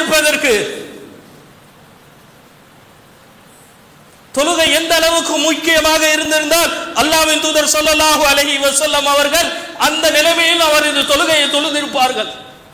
இருப்பதற்கு தொழுகை எந்த அளவுக்கு முக்கியமாக இருந்திருந்தால் அல்லாஹ்வின் தூதர் ஸல்லல்லாஹு அலைஹி வஸல்லம் அவர்கள் அந்த நிலைமையில் அவர் இந்த தொழுகையை தொழுதிருப்பார்கள்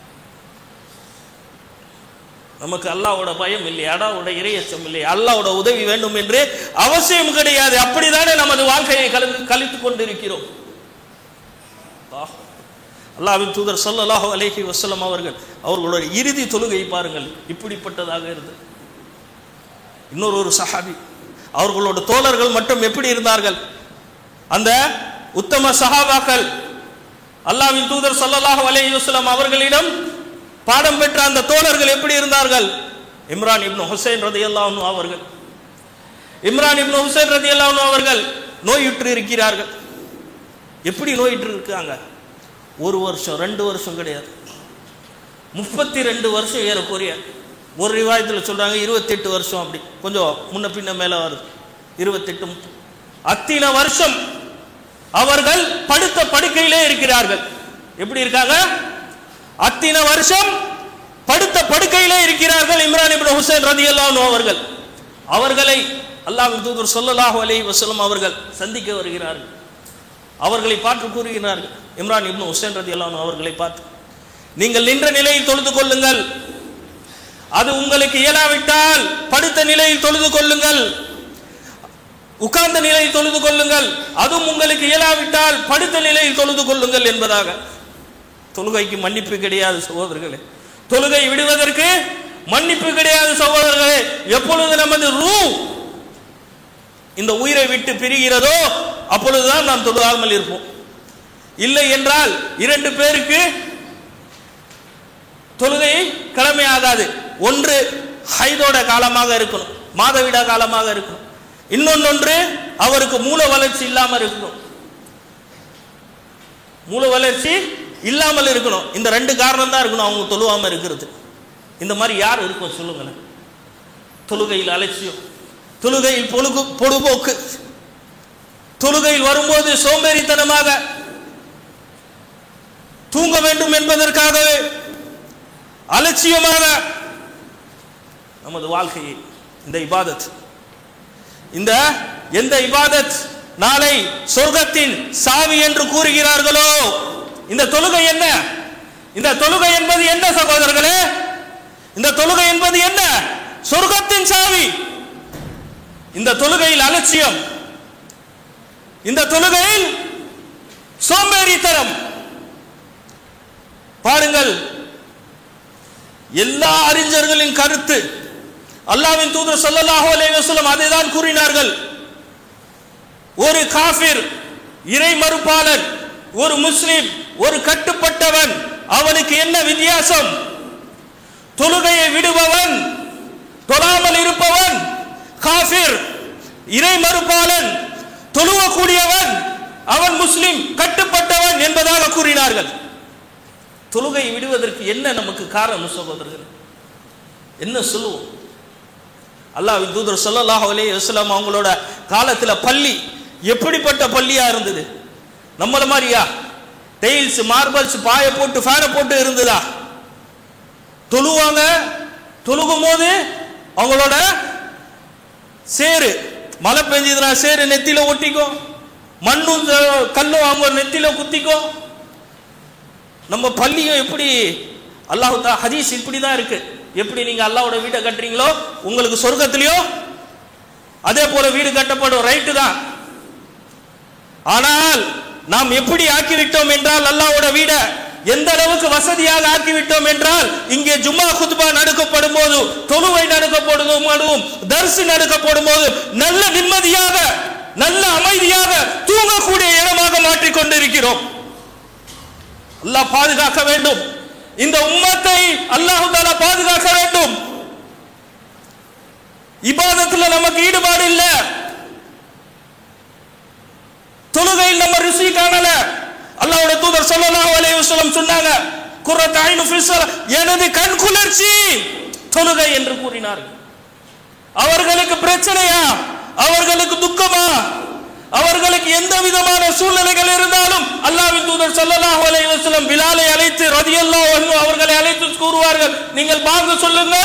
நமக்கு அல்லாஹ்வோட பயம் இல்லை அடாவோட இறையச்சம் இல்லை அல்லாஹ்வோட உதவி வேண்டும் என்று அவசியம் கிடையாது அப்படிதானே நமது வாழ்க்கையை கலந்து கழித்துக் கொண்டிருக்கிறோம் அல்லாஹ். அல்லாஹ்வின் தூதர் ஸல்லல்லாஹு அலைஹி வஸல்லம் அவர்கள் அவர்களோட இறுதி தொழுகை பாருங்கள் இப்படிப்பட்டதாக இருந்தது இன்னொரு ஒரு சஹாபி அவர்களோட தோழர்கள் மட்டும் எப்படி இருந்தார்கள் அந்த உத்தம சஹாபாக்கள் அல்லாஹ்வின் தூதர் ஸல்லல்லாஹு அலைஹி வஸல்லம் அவர்களிடம் பாடம் பெற்ற அந்த தோழர்கள் எப்படி இருந்தார்கள் இம்ரான் இப்னு ஹுசைன் ரதியல்லாஹு அன்ஹு அவர்கள் இம்ரான் இப்னு ஹுசைன் ரதியல்லாஹு அன்ஹு அவர்கள் நோயுற்று இருக்கிறார்கள் எப்படி நோயுற்று இருக்காங்க ஒரு வருஷம் ரெண்டு வருஷம் கிடையாது முப்பத்தி ரெண்டு வருஷம் ஏறக்குறைய ஒரு ரிவாயத்தில் சொல்றாங்க இருபத்தெட்டு வருஷம் அப்படி கொஞ்சம் முன்ன பின்ன மேல வருது இருபத்தெட்டு முப்பது. அத்தனை வருஷம் அவர்கள் படுத்த படுக்கையிலே இருக்கிறார்கள் எப்படி இருக்காங்க அத்தனை வருஷம் படுத்த படுக்கையிலே இருக்கிறார்கள் இம்ரான் இப்னு ஹுசைன் ரதியல்லாஹு அன்ஹு அவர்கள் அவர்களை அல்லாஹ்வின் தூதர் ஸல்லல்லாஹு அலைஹி வஸல்லம் அவர்கள் சந்திக்க வருகிறார்கள் அவர்களை பார்த்து கூறுகிறார்கள் இம்ரான் இப்னு ஹுசைன் ரதியல்லாஹு அன்ஹு அவர்களை பார்த்து நீங்கள் நின்ற நிலையில் தொழுது கொள்ளுங்கள் அது உங்களுக்கு இயலாவிட்டால் படுத்த நிலையில் தொழுது கொள்ளுங்கள் உட்கார்ந்த நிலையில் தொழுது கொள்ளுங்கள் அதுவும் உங்களுக்கு இயலாவிட்டால் படுத்த நிலையில் தொழுது கொள்ளுங்கள் என்பதாக தொழுகைக்கு மன்னிப்பு கிடையாது சகோதரர்களே தொழுகை விடுவதற்கு மன்னிப்பு கிடையாது சகோதரர்களே எப்பொழுது நமது ரூ இந்த உயிரை விட்டு பிரிகிறதோ அப்பொழுதுதான் நாம் தொழுகாமல் இருப்போம் இல்லை என்றால் இரண்டு பேருக்கு தொழுகை கடமையாகாது ஒன்று ஹைதோட காலமாக இருக்கணும் மாதவிடா காலமாக இருக்கணும் இன்னொன்னொன்று அவருக்கு மூல வளர்ச்சி இல்லாமல் இருக்கணும் மூல வளர்ச்சி இல்லாமல் இருக்கணும் இந்த ரெண்டு காரணம் தான் இருக்கணும் அவங்க தொழுவாம இருக்கிறது இந்த மாதிரி யார் இருக்கும் சொல்லுங்களேன் தொழுகையில் அலட்சியம் தொழுகையில் பொழுகு பொழுபோக்கு தொழுகையில் வரும்போது சோம்பேறித்தனமாக தூங்க வேண்டும் என்பதற்காகவே அலட்சியமாக நமது வாழ்க்கையை இந்த இபாதத் இந்த எந்த இபாதத் நாளை சொர்க்கத்தின் சாவி என்று கூறுகிறார்களோ இந்த தொழுகை என்ன இந்த தொழுகை என்பது என்ன சகோதரர்களே இந்த தொழுகை என்பது என்ன சொர்க்கத்தின் சாவி இந்த தொழுகையில் அலட்சியம் இந்த தொழுகையில் சோம்பேறித்தனம் பாருங்கள் எல்லா அறிஞர்களின் கருத்து அல்லாவின் தூதர் ஸல்லல்லாஹு அலைஹி வஸல்லம் அதை தான் கூறினார்கள் ஒரு காஃபிர் இறை மறுப்பாளன் ஒரு முஸ்லிம் ஒரு கட்டுப்பட்டவன் அவனுக்கு என்ன வித்தியாசம் தொழுகையை விடுபவன் தொழாமல் இருப்பவன் காஃபிர் இறை மறுப்பாளன் தொழுவக்கூடியவன் அவன் முஸ்லிம் கட்டுப்பட்டவன் என்பதாக கூறினார்கள் தொழுகை விடுவதற்கு என்ன நமக்கு காரணம் சகோதரர்கள் என்ன சொல்லுவோம் அல்லாஹ் தூதர் ஸல்லல்லாஹு அலைஹி வஸல்லம் அவங்களோட காலத்துல பள்ளி எப்படிப்பட்ட பள்ளியா இருந்தது நம்மள மாதிரியா டெயில்ஸ் மார்பல்ஸ் பாய போட்டு ஃபேனை போட்டு இருந்ததா தொழுவாங்க தொழுகும் போது அவங்களோட சேரு மழை பெஞ்சதுன்னா சேரு நெத்தில ஒட்டிக்கும் மண்ணும் த- கல்லும் அவங்க நெத்தில குத்திக்கும் நம்ம பள்ளியும் எப்படி அல்லாஹு தா ஹதீஸ் இப்படி தான் இருக்கு எப்படி நீங்க அல்லாஹ்வோட வீட்டை கட்டுறீங்களோ உங்களுக்கு சொர்க்கத்திலையும் அதே போல வீடு கட்டப்படும் ரைட்டு தான் ஆனால் நாம் எப்படி ஆக்கிவிட்டோம் என்றால் அல்லாஹ்வோட வீடை எந்த அளவுக்கு வசதியாக ஆக்கிவிட்டோம் என்றால் இங்கே ஜும்மா குத்பா நடக்கப்படும் போது தொழுவை நடக்கப்படும் போதும் தர்சு நடக்கப்படும் போது நல்ல நிம்மதியாக நல்ல அமைதியாக தூங்கக்கூடிய இடமாக மாற்றிக் கொண்டிருக்கிறோம் அல்லாஹ் பாதுகாக்க வேண்டும் இந்த உம்மத்தை அல்லாஹு தாலா பாதுகாக்க வேண்டும் இபாதத்துல நமக்கு ஈடுபாடு இல்ல தொழுகையில் நம்ம ருசி காணல அல்லாஹ்வோட தூதர் ஸல்லல்லாஹு அலைஹி வஸல்லம் சொன்னாங்க குர்ரத் ஐனு ஃபில் ஸலா எனது கண் குளிர்ச்சி தொழுகை என்று கூறினார்கள் அவர்களுக்கு பிரச்சனையா அவர்களுக்கு துக்கமா அவர்களுக்கு எந்த விதமான சூழ்நிலைகள் இருந்தாலும் அல்லாஹ்வின் தூதர் ஸல்லல்லாஹு அலைஹி வஸல்லம் பிலாலை அழைத்து ரதியல்லாஹு அன்ஹு அவர்களை அழைத்து கூறுவார்கள் நீங்கள் பாங்க சொல்லுங்கள்